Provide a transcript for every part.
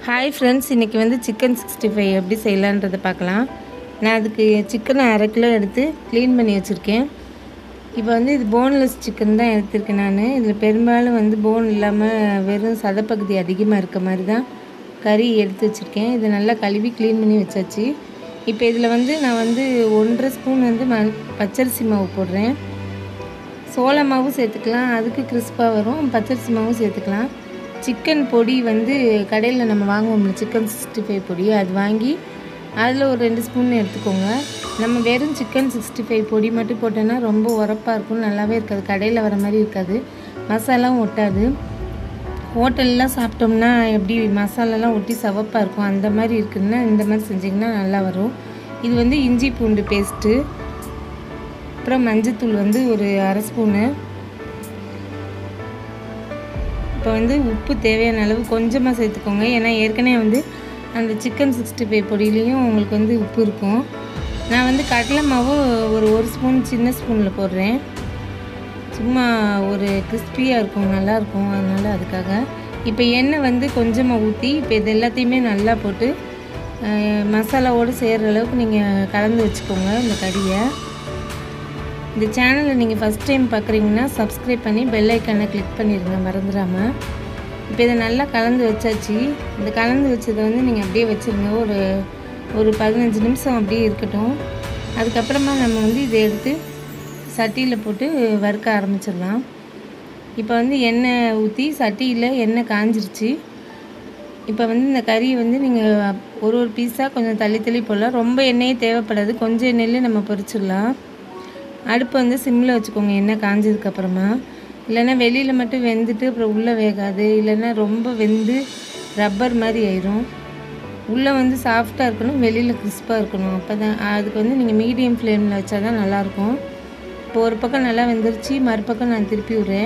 hi friends இன்றைக்கி வந்து chicken sixty five எப்படி செய்யலான்றதை பார்க்கலாம் நான் அதுக்கு சிக்கனை அரை கிலோ எடுத்து க்ளீன் பண்ணி வச்சுருக்கேன் இப்போ வந்து இது போன்லெஸ் சிக்கன் தான் எடுத்திருக்கேன் நான் இதில் பெரும்பாலும் வந்து போன் இல்லாமல் வெறும் சதப்பகுதி அதிகமாக இருக்க மாதிரி தான் கறி எடுத்து வச்சுருக்கேன் இதை நல்லா கழுவி க்ளீன் பண்ணி வச்சாச்சு இப்போ இதில் வந்து நான் வந்து ஒன்றரை ஸ்பூன் வந்து ம பச்சரிசி மாவு போடுறேன் சோள மாவும் சேர்த்துக்கலாம் அதுக்கு கிறிஸ்பாக வரும் பச்சரிசி மாவும் சேர்த்துக்கலாம் சிக்கன் பொடி வந்து கடையில் நம்ம வாங்குவோம்ல சிக்கன் சிக்ஸ்டி ஃபைவ் பொடி அது வாங்கி அதில் ஒரு ரெண்டு ஸ்பூன் எடுத்துக்கோங்க நம்ம வெறும் சிக்கன் சிக்ஸ்டி ஃபைவ் பொடி மட்டும் போட்டோன்னா ரொம்ப உரப்பாக இருக்கும் நல்லாவே இருக்காது கடையில் வர மாதிரி இருக்காது மசாலாவும் ஒட்டாது ஹோட்டல்லாம் சாப்பிட்டோம்னா எப்படி மசாலாலாம் ஒட்டி சவப்பாக இருக்கும் அந்த மாதிரி இருக்குன்னா இந்த மாதிரி செஞ்சிங்கன்னா நல்லா வரும் இது வந்து இஞ்சி பூண்டு பேஸ்ட்டு அப்புறம் மஞ்சத்தூள் வந்து ஒரு அரை ஸ்பூனு இப்போ வந்து உப்பு தேவையான அளவு கொஞ்சமாக சேர்த்துக்கோங்க ஏன்னா ஏற்கனவே வந்து அந்த சிக்கன் சிக்ஸ்டி ஃபைவ் பொடியிலையும் உங்களுக்கு வந்து உப்பு இருக்கும் நான் வந்து கடலை மாவு ஒரு ஒரு ஸ்பூன் சின்ன ஸ்பூனில் போடுறேன் சும்மா ஒரு கிறிஸ்பியாக இருக்கும் நல்லாயிருக்கும் அதனால் அதுக்காக இப்போ எண்ணெய் வந்து கொஞ்சமாக ஊற்றி இப்போ இது எல்லாத்தையுமே நல்லா போட்டு மசாலாவோடு சேர்கிற அளவுக்கு நீங்கள் கலந்து வச்சுக்கோங்க இந்த கறியை இந்த சேனலை நீங்கள் ஃபஸ்ட் டைம் பார்க்குறீங்கன்னா சப்ஸ்கிரைப் பண்ணி பெல் ஐக்கானை கிளிக் பண்ணிடுங்க மறந்துடாமல் இப்போ இதை நல்லா கலந்து வச்சாச்சு இந்த கலந்து வச்சதை வந்து நீங்கள் அப்படியே வச்சுருங்க ஒரு ஒரு பதினஞ்சு நிமிஷம் அப்படியே இருக்கட்டும் அதுக்கப்புறமா நம்ம வந்து இதை எடுத்து சட்டியில் போட்டு வறுக்க ஆரம்பிச்சிடலாம் இப்போ வந்து எண்ணெய் ஊற்றி சட்டியில் எண்ணெய் காஞ்சிருச்சு இப்போ வந்து இந்த கறியை வந்து நீங்கள் ஒரு ஒரு பீஸாக கொஞ்சம் தள்ளி தள்ளி போடலாம் ரொம்ப எண்ணெயே தேவைப்படாது கொஞ்சம் எண்ணெயிலே நம்ம பொரிச்சிடலாம் அடுப்பு வந்து சிம்மில் வச்சுக்கோங்க எண்ணெய் காஞ்சதுக்கப்புறமா இல்லைன்னா வெளியில் மட்டும் வெந்துட்டு அப்புறம் உள்ளே வேகாது இல்லைன்னா ரொம்ப வெந்து ரப்பர் மாதிரி ஆயிரும் உள்ளே வந்து சாஃப்டாக இருக்கணும் வெளியில் கிறிஸ்பாக இருக்கணும் அப்போ தான் அதுக்கு வந்து நீங்கள் மீடியம் ஃப்ளேமில் வச்சா தான் நல்லாயிருக்கும் இப்போ ஒரு பக்கம் நல்லா வெந்துருச்சு மறுபக்கம் நான் திருப்பி விட்றேன்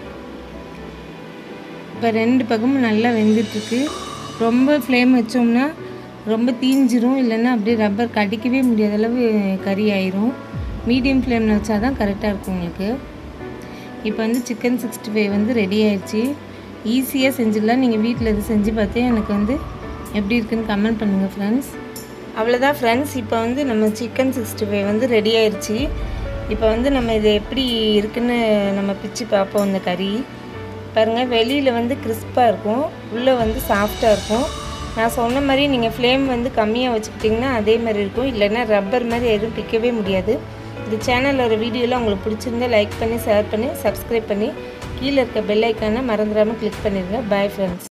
இப்போ ரெண்டு பக்கமும் நல்லா வெந்துட்டுருக்கு ரொம்ப ஃப்ளேம் வச்சோம்னா ரொம்ப தீஞ்சிரும் இல்லைன்னா அப்படியே ரப்பர் கடிக்கவே முடியாத அளவு கறி ஆயிரும் மீடியம் ஃப்ளேமில் வச்சா தான் கரெக்டாக இருக்கும் உங்களுக்கு இப்போ வந்து சிக்கன் சிக்ஸ்டி ஃபைவ் வந்து ரெடி ஆயிடுச்சு ஈஸியாக செஞ்சிடலாம் நீங்கள் வீட்டில் இது செஞ்சு பார்த்து எனக்கு வந்து எப்படி இருக்குன்னு கமெண்ட் பண்ணுங்கள் ஃப்ரெண்ட்ஸ் அவ்வளோதான் ஃப்ரெண்ட்ஸ் இப்போ வந்து நம்ம சிக்கன் சிக்ஸ்டி ஃபைவ் வந்து ரெடி ஆயிடுச்சு இப்போ வந்து நம்ம இது எப்படி இருக்குன்னு நம்ம பிச்சு பார்ப்போம் இந்த கறி பாருங்கள் வெளியில் வந்து கிறிஸ்பாக இருக்கும் உள்ளே வந்து சாஃப்டாக இருக்கும் நான் சொன்ன மாதிரி நீங்கள் ஃப்ளேம் வந்து கம்மியாக வச்சுக்கிட்டிங்கன்னா அதே மாதிரி இருக்கும் இல்லைன்னா ரப்பர் மாதிரி எதுவும் பிக்கவே முடியாது இந்த சேனலில் ஒரு வீடியோலாம் உங்களுக்கு பிடிச்சிருந்தா லைக் பண்ணி ஷேர் பண்ணி சப்ஸ்கிரைப் பண்ணி கீழே இருக்க பெல் ஐக்கானை மறந்துடாமல் கிளிக் பண்ணிடுங்க பாய் ஃப்ரெண்ட்ஸ்